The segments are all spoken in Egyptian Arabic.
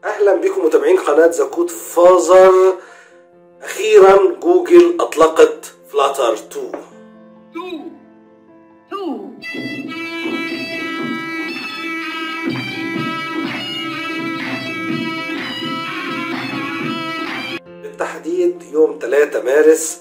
اهلا بكم متابعين قناه زكوت فازر اخيرا جوجل اطلقت فلاتر 2 Two. Two. بالتحديد يوم 3 مارس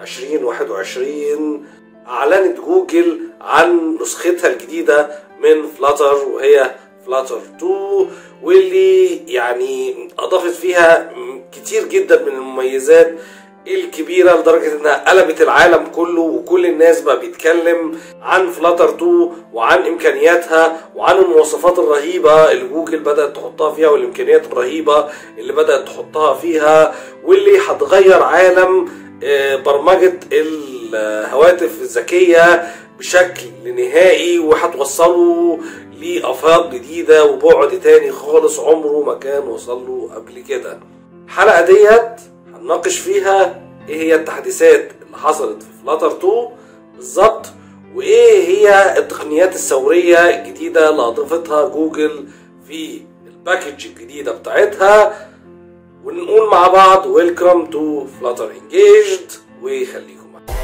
2021 اعلنت جوجل عن نسختها الجديده من فلاتر وهي فلاتر 2 واللي يعني اضافت فيها كتير جدا من المميزات الكبيره لدرجه انها قلبت العالم كله وكل الناس بقى بيتكلم عن فلاتر 2 وعن امكانياتها وعن المواصفات الرهيبه اللي جوجل بدات تحطها فيها والامكانيات الرهيبه اللي بدات تحطها فيها واللي هتغير عالم آه، برمجه الهواتف الذكيه بشكل نهائي وهتوصله لافاق جديده وبعد تاني خالص عمره ما كان وصل له قبل كده الحلقه ديت هنناقش فيها ايه هي التحديثات اللي حصلت في فلاتر 2 بالظبط وايه هي التقنيات الثوريه الجديده اللي اضافتها جوجل في الباكج الجديده بتاعتها ونقول مع بعض ويلكم تو فلاتر انجيجد وخليكم معانا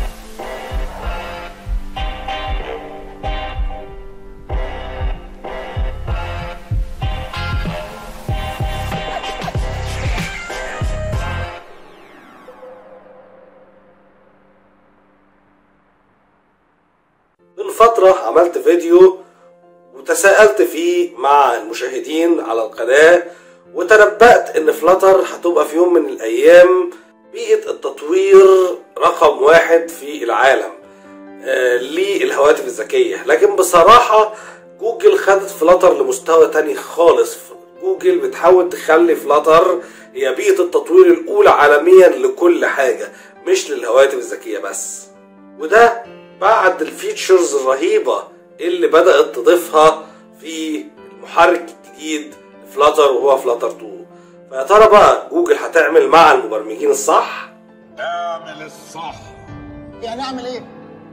من فترة عملت فيديو وتساءلت فيه مع المشاهدين على القناة وتنبأت ان فلاتر هتبقى في يوم من الايام بيئة التطوير رقم واحد في العالم آه، للهواتف الذكية لكن بصراحة جوجل خدت فلاتر لمستوى تاني خالص جوجل بتحاول تخلي فلاتر هي بيئة التطوير الأولى عالميا لكل حاجة مش للهواتف الذكية بس وده بعد الفيتشرز الرهيبة اللي بدأت تضيفها في المحرك الجديد فلاتر وهو فلاتر 2 فيا ترى بقى جوجل هتعمل مع المبرمجين الصح اعمل الصح يعني اعمل ايه؟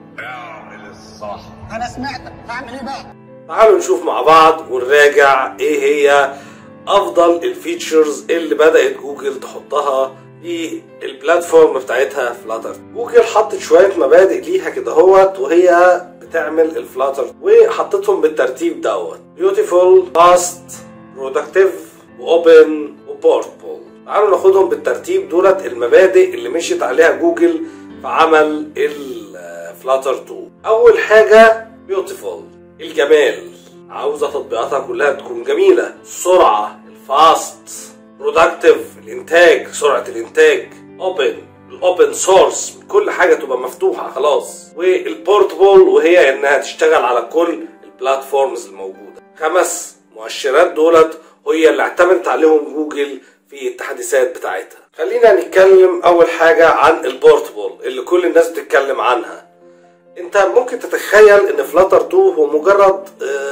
اعمل الصح انا سمعتك اعمل ايه بقى؟ تعالوا نشوف مع بعض ونراجع ايه هي افضل الفيتشرز اللي بدأت جوجل تحطها في البلاتفورم بتاعتها فلاتر جوجل حطت شوية مبادئ ليها كده هوت وهي بتعمل الفلاتر وحطتهم بالترتيب دوت بيوتيفول فاست برودكتيف واوبن وبورتبل تعالوا ناخدهم بالترتيب دولت المبادئ اللي مشيت عليها جوجل في عمل الفلاتر 2 اول حاجة بيوتيفول الجمال عاوزة تطبيقاتها كلها تكون جميلة السرعة الفاست برودكتيف الانتاج سرعة الانتاج اوبن الاوبن سورس كل حاجة تبقى مفتوحة خلاص والبورتبل وهي انها تشتغل على كل البلاتفورمز الموجودة خمس مؤشرات دولت هي اللي اعتمدت عليهم جوجل في التحديثات بتاعتها خلينا نتكلم اول حاجة عن البورتبل اللي كل الناس بتتكلم عنها انت ممكن تتخيل ان فلاتر 2 هو مجرد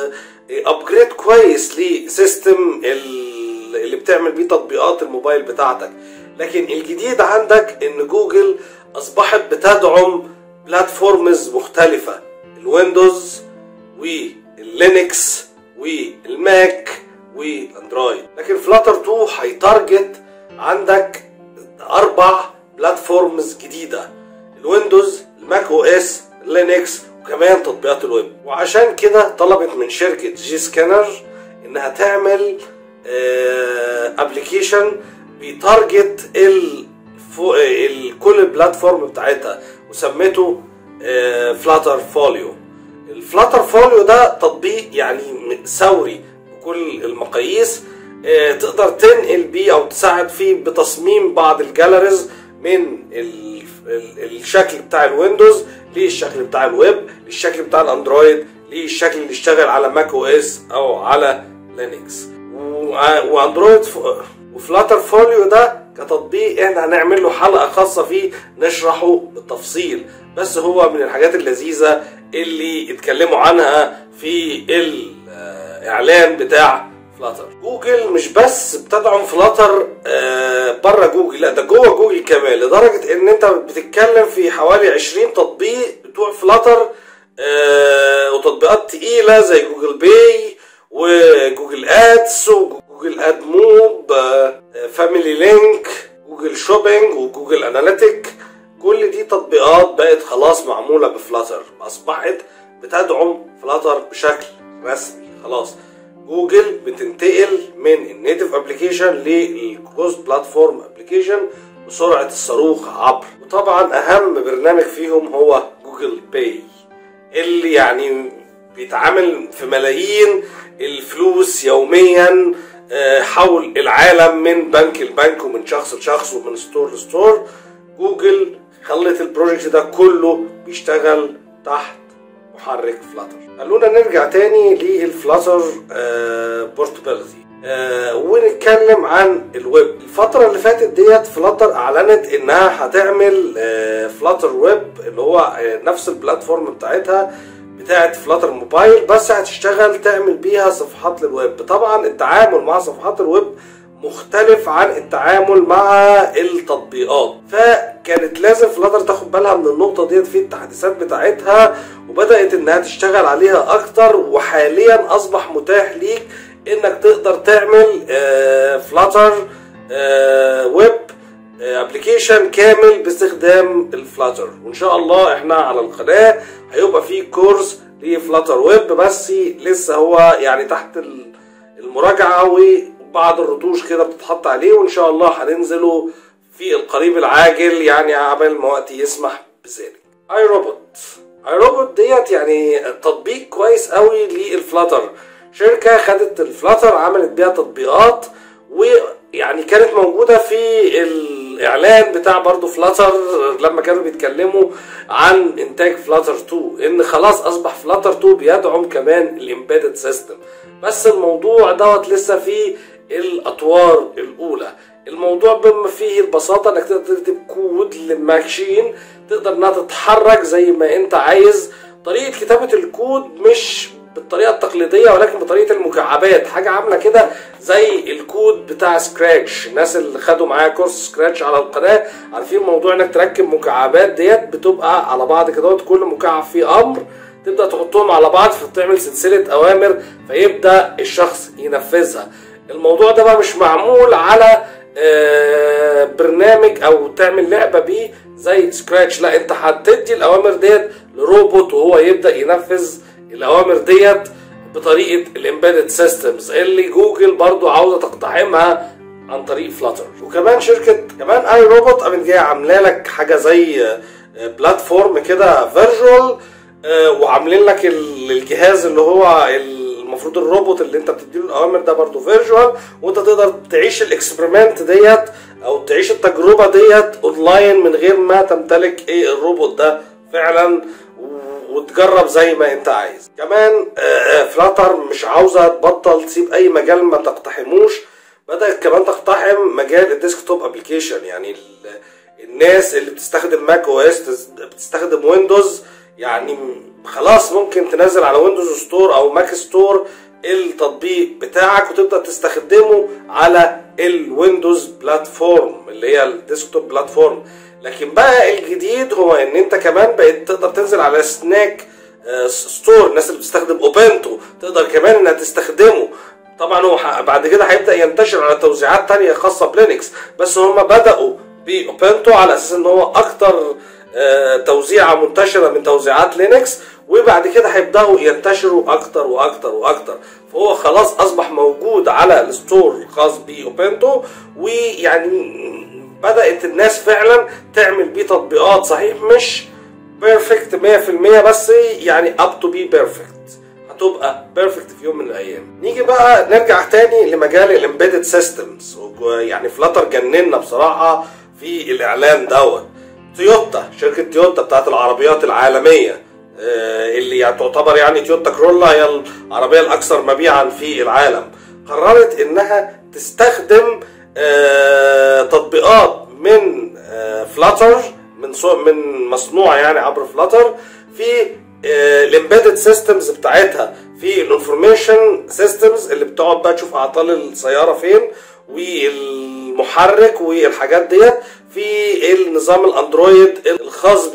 ابجريد كويس لسيستم ال- اللي بتعمل بيه تطبيقات الموبايل بتاعتك لكن الجديد عندك ان جوجل اصبحت بتدعم بلاتفورمز مختلفة الويندوز واللينكس والماك والاندرويد لكن فلاتر 2 هيتارجت عندك اربع بلاتفورمز جديده الويندوز الماك او اس لينكس وكمان تطبيقات الويب وعشان كده طلبت من شركه جي سكانر انها تعمل ابلكيشن بيتارجت ال فو- ال- كل البلاتفورم بتاعتها وسميته فلاتر فوليو الفلاتر فوليو ده تطبيق يعني ثوري بكل المقاييس آه، تقدر تنقل بيه او تساعد فيه بتصميم بعض الجاليريز من ال- ال- الشكل بتاع الويندوز للشكل بتاع الويب للشكل بتاع الاندرويد للشكل اللي يشتغل على ماك او اس او على لينكس و- واندرويد ف- وفلاتر فوليو ده كتطبيق احنا هنعمل له حلقه خاصه فيه نشرحه بالتفصيل بس هو من الحاجات اللذيذه اللي اتكلموا عنها في الاعلان بتاع فلاتر جوجل مش بس بتدعم فلاتر بره جوجل لا ده جوه جوجل كمان لدرجه ان انت بتتكلم في حوالي 20 تطبيق بتوع فلاتر آه، وتطبيقات تقيله زي جوجل باي وجوجل ادس وجوجل اد موب فاميلي لينك جوجل شوبينج وجوجل اناليتيك كل دي تطبيقات بقت خلاص معمولة بفلاتر أصبحت بتدعم فلاتر بشكل رسمي خلاص جوجل بتنتقل من النيتف ابلكيشن للكروس بلاتفورم ابلكيشن بسرعة الصاروخ عبر وطبعا أهم برنامج فيهم هو جوجل باي اللي يعني بيتعامل في ملايين الفلوس يوميا آه، حول العالم من بنك لبنك ومن شخص لشخص ومن ستور لستور جوجل خلت البروجكت ده كله بيشتغل تحت محرك فلاتر خلونا نرجع تاني للفلاتر بورتابيلتي ونتكلم عن الويب الفترة اللي فاتت ديت فلاتر اعلنت انها هتعمل فلاتر ويب اللي هو آه، نفس البلاتفورم بتاعتها بتاعت فلاتر موبايل بس هتشتغل تعمل بيها صفحات للويب طبعا التعامل مع صفحات الويب مختلف عن التعامل مع التطبيقات فكانت لازم فلاتر تاخد بالها من النقطه ديت في التحديثات بتاعتها وبدات انها تشتغل عليها اكتر وحاليا اصبح متاح ليك انك تقدر تعمل فلاتر ويب ابلكيشن كامل باستخدام الفلاتر وان شاء الله احنا على القناه هيبقى في كورس لفلاتر ويب بس لسه هو يعني تحت ال- المراجعه وبعض الرتوش كده بتتحط عليه وان شاء الله هننزله في القريب العاجل يعني عبال ما وقتي يسمح بذلك اي روبوت اي روبوت ديت يعني تطبيق كويس قوي للفلاتر شركه خدت الفلاتر عملت بيها تطبيقات ويعني كانت موجوده في الاعلان بتاع برضو فلاتر لما كانوا بيتكلموا عن انتاج فلاتر 2 ان خلاص اصبح فلاتر 2 بيدعم كمان الامبيدد سيستم بس الموضوع دوت لسه في الاطوار الاولى الموضوع بما فيه البساطه انك تقدر تكتب كود للماشين تقدر انها تتحرك زي ما انت عايز طريقه كتابه الكود مش بالطريقه التقليديه ولكن بطريقه المكعبات حاجه عامله كده زي الكود بتاع سكراتش الناس اللي خدوا معايا كورس سكراتش على القناه عارفين موضوع انك تركب مكعبات ديت بتبقى على بعض كده كل مكعب فيه امر تبدا تحطهم على بعض فتعمل سلسله اوامر فيبدا الشخص ينفذها الموضوع ده بقى مش معمول على آه، برنامج او تعمل لعبه بيه زي سكراتش لا انت هتدي الاوامر ديت لروبوت وهو يبدا ينفذ الاوامر ديت بطريقه الامبيدد سيستمز اللي جوجل برضو عاوزه تقتحمها عن طريق فلاتر وكمان شركه كمان اي روبوت قامت جايه عامله لك حاجه زي آه، بلاتفورم كده فيرجوال وعاملين لك ال- الجهاز اللي هو المفروض الروبوت اللي انت بتديله الاوامر ده برضو فيرجوال وانت تقدر تعيش الاكسبيرمنت ديت او تعيش التجربه ديت اونلاين من غير ما تمتلك ايه الروبوت ده فعلا و- وتجرب زي ما انت عايز كمان فلاتر مش عاوزه تبطل تسيب اي مجال ما تقتحموش بدات كمان تقتحم مجال الديسكتوب ابلكيشن يعني ال- الناس اللي بتستخدم ماك او اس بتستخدم ويندوز يعني خلاص ممكن تنزل على ويندوز ستور او ماك ستور التطبيق بتاعك وتبدا تستخدمه على الويندوز بلاتفورم اللي هي الديسكتوب بلاتفورم لكن بقى الجديد هو ان انت كمان بقيت تقدر تنزل على سناك آه، ستور الناس اللي بتستخدم اوبنتو تقدر كمان انها تستخدمه طبعا هو ح- بعد كده هيبدا ينتشر على توزيعات تانية خاصه بلينكس بس هم بداوا باوبنتو على اساس ان هو اكتر آه، توزيعه منتشره من توزيعات لينكس وبعد كده هيبداوا ينتشروا اكتر واكتر واكتر فهو خلاص اصبح موجود على الستور الخاص باوبنتو ويعني بدات الناس فعلا تعمل بيه تطبيقات صحيح مش بيرفكت 100% بس يعني اب تو بي بيرفكت هتبقى بيرفكت في يوم من الايام نيجي بقى نرجع تاني لمجال الامبيدد سيستمز يعني فلاتر جننا بصراحه في الاعلان دوت تويوتا شركه تويوتا بتاعت العربيات العالميه آه، اللي يعني تعتبر يعني تويوتا كرولا هي العربيه الاكثر مبيعا في العالم قررت انها تستخدم آه، تطبيقات من فلاتر من صو- من مصنوع يعني عبر فلاتر في الامبيدد سيستمز بتاعتها في الانفورميشن سيستمز اللي بتقعد بقى تشوف اعطال السياره فين والمحرك والحاجات ديت في النظام الاندرويد الخاص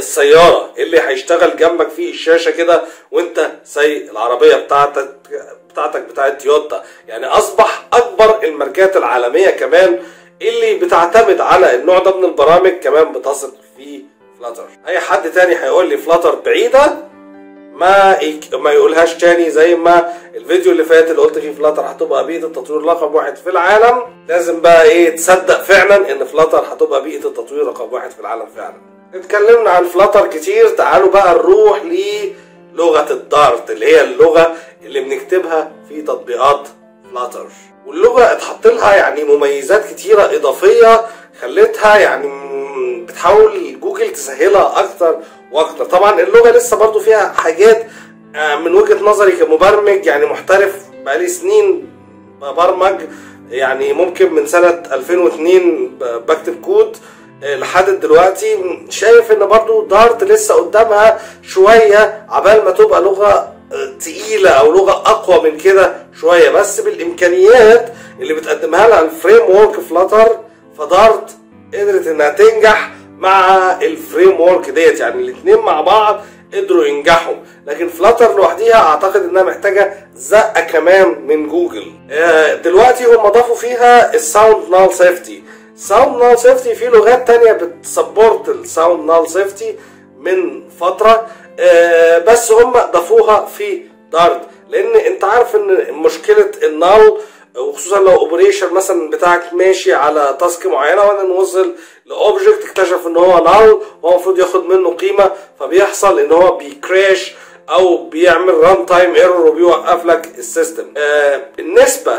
بالسياره اللي هيشتغل جنبك في الشاشه كده وانت سايق العربيه بتاعتك بتاعتك بتاعت تويوتا يعني اصبح اكبر الماركات العالميه كمان اللي بتعتمد على النوع ده من البرامج كمان بتثق في فلاتر اي حد تاني هيقول لي فلاتر بعيده ما يك... ما يقولهاش تاني زي ما الفيديو اللي فات اللي قلت فيه فلاتر هتبقى بيئه التطوير رقم واحد في العالم لازم بقى ايه تصدق فعلا ان فلاتر هتبقى بيئه التطوير رقم واحد في العالم فعلا اتكلمنا عن فلاتر كتير تعالوا بقى نروح للغه الدارت اللي هي اللغه اللي بنكتبها في تطبيقات فلاتر واللغه اتحط لها يعني مميزات كتيره اضافيه خلتها يعني م- بتحاول جوجل تسهلها اكتر واكتر طبعا اللغه لسه برضو فيها حاجات آه، من وجهه نظري كمبرمج يعني محترف بقالي سنين ببرمج يعني ممكن من سنه 2002 ب- بكتب كود آه، لحد دلوقتي شايف ان برضو دارت لسه قدامها شويه عبال ما تبقى لغه آه، تقيله او لغه اقوى من كده شويه بس بالامكانيات اللي بتقدمها لها الفريم ورك فلاتر فدارت قدرت انها تنجح مع الفريم ورك ديت يعني الاثنين مع بعض قدروا ينجحوا لكن فلاتر لوحديها اعتقد انها محتاجه زقه كمان من جوجل آه، دلوقتي هم ضافوا فيها الساوند نال سيفتي ساوند نال سيفتي في لغات تانية بتسبورت الساوند نال سيفتي من فتره آه، بس هم ضافوها في دارت لان انت عارف ان مشكله النال وخصوصا لو اوبريشن مثلا بتاعك ماشي على تاسك معينه وبعدين وصل لاوبجكت اكتشف ان هو نال وهو المفروض ياخد منه قيمه فبيحصل ان هو بيكراش او بيعمل ران تايم ايرور وبيوقف لك السيستم آه بالنسبه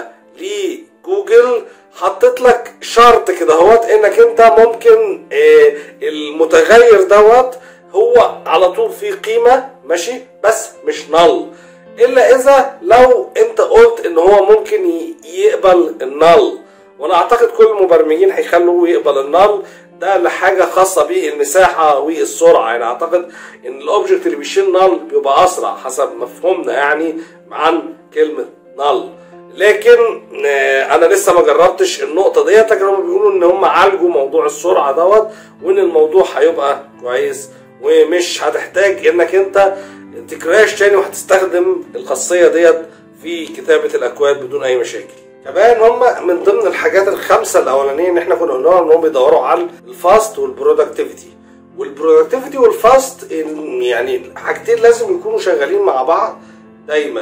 لجوجل حطيت لك شرط كده هوت انك انت ممكن آه المتغير دوت هو على طول فيه قيمه ماشي بس مش نل الا اذا لو انت قلت ان هو ممكن ي- يقبل النل وانا اعتقد كل المبرمجين هيخلوه يقبل النل ده لحاجه خاصه بالمساحه والسرعه يعني اعتقد ان الاوبجكت اللي بيشيل نل بيبقى اسرع حسب مفهومنا يعني عن كلمه نل لكن آه، انا لسه ما جربتش النقطه ديت لكن هم بيقولوا ان هم عالجوا موضوع السرعه دوت وان الموضوع هيبقى كويس ومش هتحتاج انك انت تكراش تاني وهتستخدم الخاصيه ديت في كتابه الاكواد بدون اي مشاكل كمان هم من ضمن الحاجات الخمسه الاولانيه ان احنا كنا قلناها ان هم بيدوروا على الفاست والبرودكتيفيتي والبرودكتيفيتي والفاست يعني حاجتين لازم يكونوا شغالين مع بعض دايما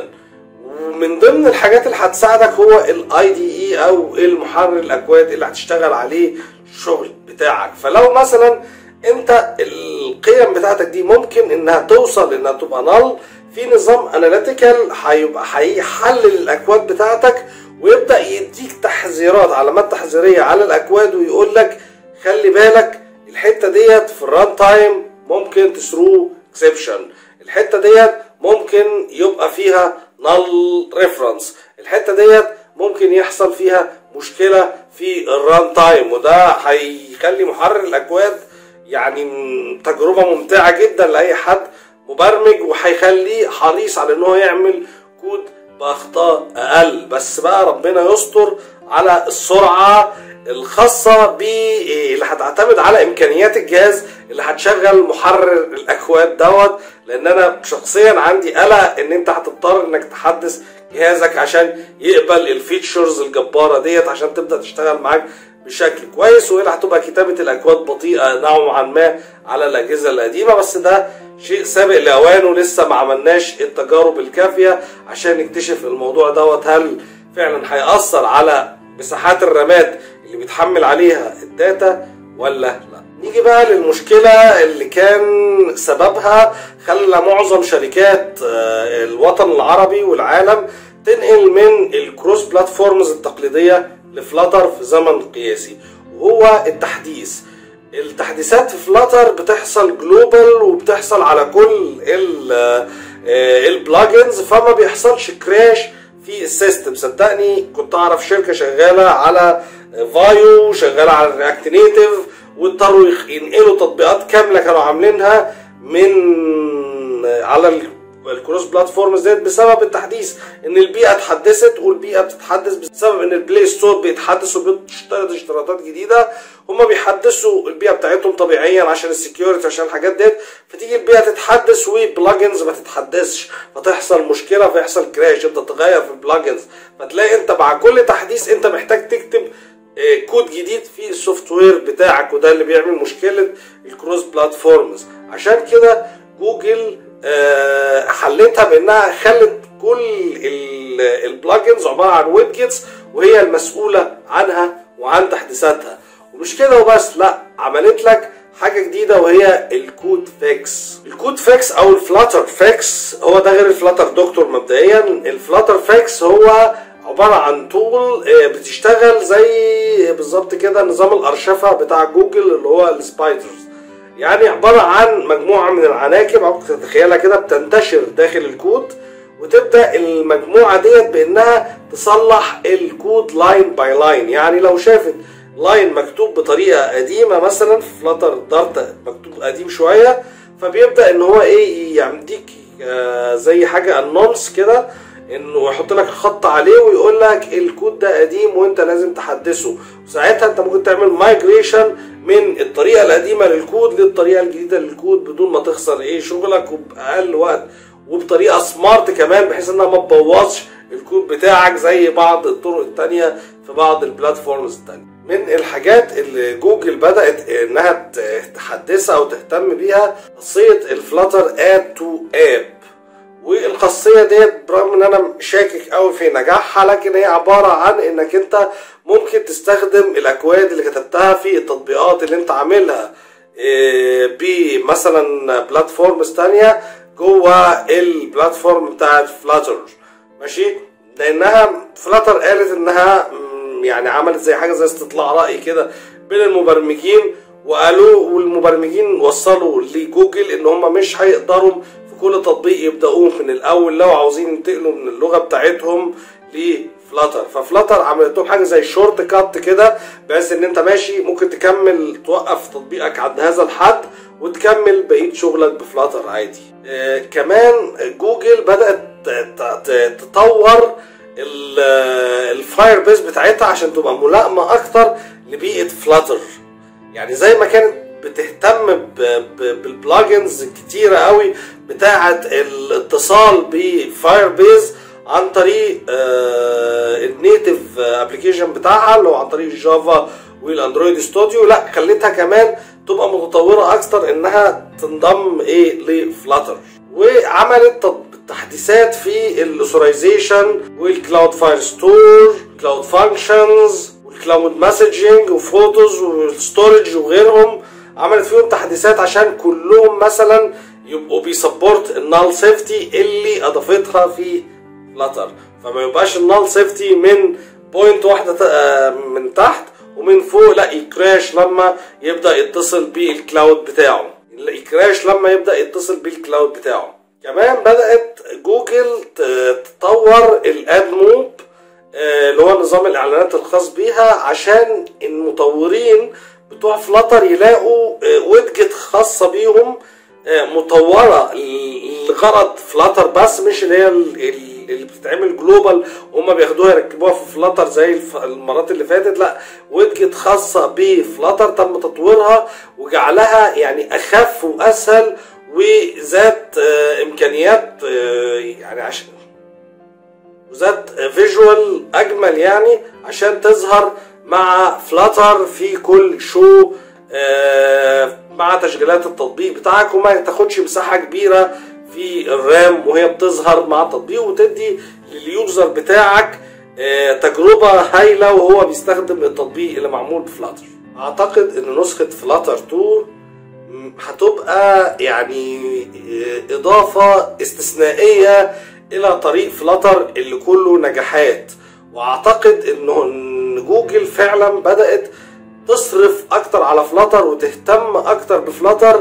ومن ضمن الحاجات اللي هتساعدك هو الاي دي اي او المحرر الاكواد اللي هتشتغل عليه الشغل بتاعك فلو مثلا انت القيم بتاعتك دي ممكن انها توصل انها تبقى نل في نظام اناليتيكال هيبقى هيحلل الاكواد بتاعتك ويبدا يديك تحذيرات علامات تحذيريه على الاكواد ويقول لك خلي بالك الحته ديت في الران تايم ممكن تثرو اكسبشن الحته ديت ممكن يبقى فيها نل ريفرنس الحته ديت ممكن يحصل فيها مشكله في الران تايم وده هيخلي محرر الاكواد يعني م- تجربه ممتعه جدا لاي حد مبرمج وهيخليه حريص على ان هو يعمل كود باخطاء اقل بس بقى ربنا يستر على السرعه الخاصه ب اللي هتعتمد على امكانيات الجهاز اللي هتشغل محرر الاكواد دوت لان انا شخصيا عندي قلق ان انت هتضطر انك تحدث جهازك عشان يقبل الفيتشرز الجباره ديت عشان تبدا تشتغل معاك بشكل كويس والا هتبقى كتابه الاكواد بطيئه نوعا ما على الاجهزه القديمه بس ده شيء سابق لاوانه لسه ما عملناش التجارب الكافيه عشان نكتشف الموضوع دوت هل فعلا هيأثر على مساحات الرامات اللي بيتحمل عليها الداتا ولا لا نيجي بقى للمشكلة اللي كان سببها خلى معظم شركات آه، الوطن العربي والعالم تنقل من الكروس بلاتفورمز التقليدية لفلاتر في زمن قياسي وهو التحديث التحديثات في فلاتر بتحصل جلوبال وبتحصل على كل ال- آه، البلاجنز فما بيحصلش كراش في السيستم صدقني كنت اعرف شركه شغاله على فايو شغاله على الرياكت نيتيف واضطروا يخ- ينقلوا تطبيقات كامله كانوا عاملينها من على الكروس بلاتفورمز ديت بسبب التحديث ان البيئه اتحدثت والبيئه بتتحدث بسبب ان البلاي ستور بيتحدث وبيشترط اشتراطات جديده هما بيحدثوا البيئه بتاعتهم طبيعيا عشان السكيورتي عشان الحاجات ديت فتيجي البيئه تتحدث وبلجنز ما تتحدثش فتحصل مشكله فيحصل كراش انت تغير في البلجنز فتلاقي انت مع كل تحديث انت محتاج تكتب آه، كود جديد في السوفت وير بتاعك وده اللي بيعمل مشكله الكروس بلاتفورمز عشان كده جوجل آه، حلتها بانها خلت كل البلجنز عباره عن ويدجتس وهي المسؤوله عنها وعن تحديثاتها ومش كده وبس لا عملت لك حاجه جديده وهي الكود فيكس الكود فيكس او الفلاتر فيكس هو ده غير الفلاتر دكتور مبدئيا الفلاتر فيكس هو عباره عن تول آه، بتشتغل زي بالظبط كده نظام الارشفه بتاع جوجل اللي هو السبايدرز يعني عباره عن مجموعه من العناكب او تتخيلها كده بتنتشر داخل الكود وتبدا المجموعه ديت بانها تصلح الكود لاين باي لاين يعني لو شافت لاين مكتوب بطريقه قديمه مثلا في فلاتر دارت مكتوب قديم شويه فبيبدا ان هو ايه يديك آه، زي حاجه انونس كده انه يحط لك خط عليه ويقول لك الكود ده قديم وانت لازم تحدثه وساعتها انت ممكن تعمل مايجريشن من الطريقه القديمه للكود للطريقه الجديده للكود بدون ما تخسر ايه شغلك وباقل وقت وبطريقه سمارت كمان بحيث انها ما تبوظش الكود بتاعك زي بعض الطرق التانية في بعض البلاتفورمز التانية من الحاجات اللي جوجل بدأت انها ت- تحدثها او تهتم بيها خاصية الفلاتر اد تو اب والخاصيه ديت برغم ان انا شاكك قوي في نجاحها لكن هي عباره عن انك انت ممكن تستخدم الاكواد اللي كتبتها في التطبيقات اللي انت عاملها إيه، بمثلا بلاتفورمز تانية جوه البلاتفورم بتاعت فلاتر ماشي لانها فلاتر قالت انها مم، يعني عملت زي حاجه زي استطلاع راي كده بين المبرمجين وقالوا والمبرمجين وصلوا لجوجل ان هم مش هيقدروا في كل تطبيق يبداوه من الاول لو عاوزين ينتقلوا من اللغه بتاعتهم لفلاتر ففلاتر عملت لهم حاجه زي شورت كات كده بحيث ان انت ماشي ممكن تكمل توقف تطبيقك عند هذا الحد وتكمل بقيه شغلك بفلاتر عادي آه كمان جوجل بدات ت- ت- تطور الفاير بيس بتاعتها عشان تبقى ملائمه اكتر لبيئه فلاتر يعني زي ما كانت بتهتم ب- ب- بالبلاجنز كتيرة قوي بتاعة الاتصال بفاير بيز عن طريق آه، النيتف ابلكيشن بتاعها اللي هو عن طريق الجافا والاندرويد ستوديو لا خلتها كمان تبقى متطورة اكتر انها تنضم ايه لفلاتر وعملت تط- تحديثات في الاثورايزيشن والكلاود فايل ستور كلاود فانكشنز والكلاود مسجنج وفوتوز والستورج وغيرهم عملت فيهم تحديثات عشان كلهم مثلا يبقوا بيسبورت النال سيفتي اللي اضافتها في فلاتر فما يبقاش النال سيفتي من بوينت واحده ت- آه، من تحت ومن فوق لا يكراش لما يبدا يتصل بالكلاود بتاعه لا يكراش لما يبدا يتصل بالكلاود بتاعه كمان بدات جوجل ت- تطور الاد موب آه، اللي هو نظام الاعلانات الخاص بيها عشان المطورين بتوع فلاتر يلاقوا ويدجت خاصه بيهم آه، مطوره ل- لغرض فلاتر بس مش اللي هي ال- ال- اللي بتتعمل جلوبال وهم بياخدوها يركبوها في فلاتر زي الف- المرات اللي فاتت لا ويدجت خاصه بفلاتر تم تطويرها وجعلها يعني اخف واسهل وذات آه، امكانيات آه، يعني عشان وذات فيجوال اجمل يعني عشان تظهر مع فلاتر في كل شو آه، مع تشغيلات التطبيق بتاعك وما تاخدش مساحه كبيره في الرام وهي بتظهر مع التطبيق وتدي لليوزر بتاعك آه، تجربه هايله وهو بيستخدم التطبيق اللي معمول بفلاتر اعتقد ان نسخه فلاتر 2 م- هتبقى يعني آه، اضافه استثنائيه الى طريق فلاتر اللي كله نجاحات واعتقد انه إن جوجل فعلا بدات تصرف اكتر على فلاتر وتهتم اكتر بفلاتر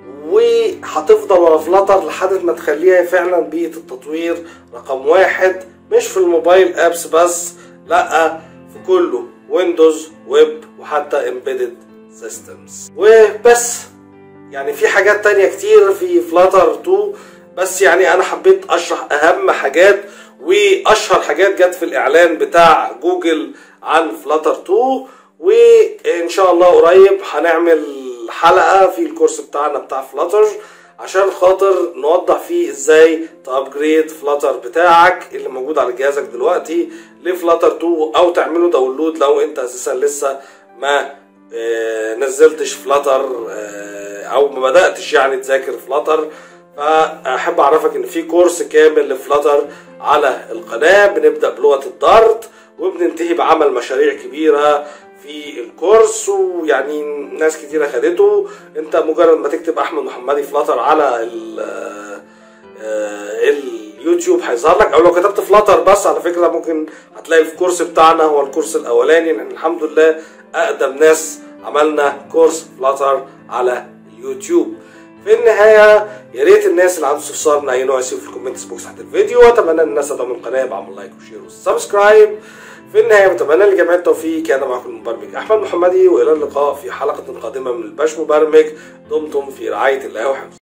وهتفضل ورا فلاتر لحد ما تخليها فعلا بيئه التطوير رقم واحد مش في الموبايل ابس بس لا في كله ويندوز ويب وحتى امبيدد سيستمز وبس يعني في حاجات تانية كتير في فلاتر 2 بس يعني انا حبيت اشرح اهم حاجات واشهر حاجات جت في الاعلان بتاع جوجل عن فلاتر 2 وان شاء الله قريب هنعمل حلقه في الكورس بتاعنا بتاع فلاتر عشان خاطر نوضح فيه ازاي تابجريد فلاتر بتاعك اللي موجود على جهازك دلوقتي لفلاتر 2 او تعمله داونلود لو انت اساسا لسه ما آه، نزلتش فلاتر او ما بداتش يعني تذاكر فلاتر فاحب اعرفك ان في كورس كامل لفلاتر على القناه بنبدا بلغه الدارت وبننتهي بعمل مشاريع كبيره في الكورس ويعني ناس كتيرة خدته انت مجرد ما تكتب احمد محمدي فلاتر على ال آه، اليوتيوب هيظهر لك او لو كتبت فلاتر بس على فكرة ممكن هتلاقي الكورس بتاعنا هو الكورس الاولاني لان الحمد لله اقدم ناس عملنا كورس فلاتر على اليوتيوب في النهاية يا ريت الناس اللي عنده استفسار من أي نوع يسيبه في الكومنتس بوكس تحت الفيديو وأتمنى أن الناس تدعم القناة بعمل لايك وشير وسبسكرايب في النهاية بتمنى لجميع التوفيق كان معكم المبرمج أحمد محمدي وإلى اللقاء في حلقة قادمة من الباش مبرمج دمتم في رعاية الله وحفظه